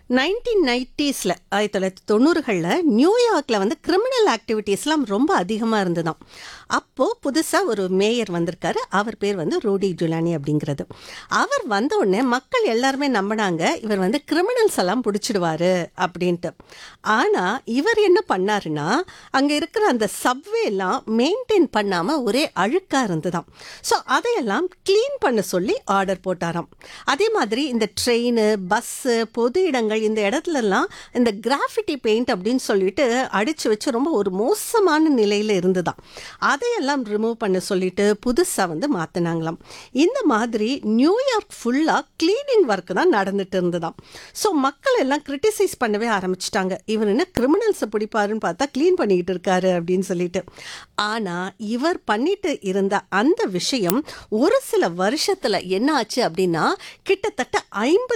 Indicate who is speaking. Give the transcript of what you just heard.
Speaker 1: nineteen நைன்டிஸில் ஆயிரத்தி தொள்ளாயிரத்தி தொண்ணூறுகளில் நியூயார்க்கில் வந்து கிரிமினல் ஆக்டிவிட்டீஸ்லாம் ரொம்ப அதிகமாக இருந்ததாம் அப்போது புதுசாக ஒரு மேயர் வந்திருக்காரு அவர் பேர் வந்து ரூடி ஜுலானி அப்படிங்கிறது அவர் வந்த உடனே மக்கள் எல்லாருமே நம்பினாங்க இவர் வந்து கிரிமினல்ஸ் எல்லாம் பிடிச்சிடுவாரு அப்படின்ட்டு ஆனால் இவர் என்ன பண்ணாருன்னா அங்கே இருக்கிற அந்த சப்வே எல்லாம் மெயின்டைன் பண்ணாமல் ஒரே அழுக்காக இருந்ததாம் ஸோ அதையெல்லாம் க்ளீன் பண்ண சொல்லி ஆர்டர் போட்டாராம் அதே மாதிரி இந்த ட்ரெயின் பஸ்ஸு பொது இடங்கள் இந்த இடத்துலலாம் இந்த கிராஃபிட்டி பெயிண்ட் அப்படின்னு சொல்லிட்டு அடிச்சு வச்சு ரொம்ப ஒரு மோசமான நிலையில் இருந்ததாம் அதையெல்லாம் ரிமூவ் பண்ண சொல்லிட்டு புதுசாக வந்து மாற்றினாங்களாம் இந்த மாதிரி நியூயார்க் ஃபுல்லாக க்ளீனிங் ஒர்க் தான் நடந்துட்டு இருந்ததாம் ஸோ மக்கள் எல்லாம் கிரிட்டிசைஸ் பண்ணவே ஆரம்பிச்சிட்டாங்க இவர் என்ன கிரிமினல்ஸை பிடிப்பாருன்னு பார்த்தா க்ளீன் பண்ணிக்கிட்டு இருக்காரு அப்படின்னு சொல்லிட்டு ஆனால் இவர் பண்ணிட்டு இருந்த அந்த விஷயம் ஒரு சில வருஷத்தில் என்ன ஆச்சு அப்படின்னா கிட்டத்தட்ட ஐம்பது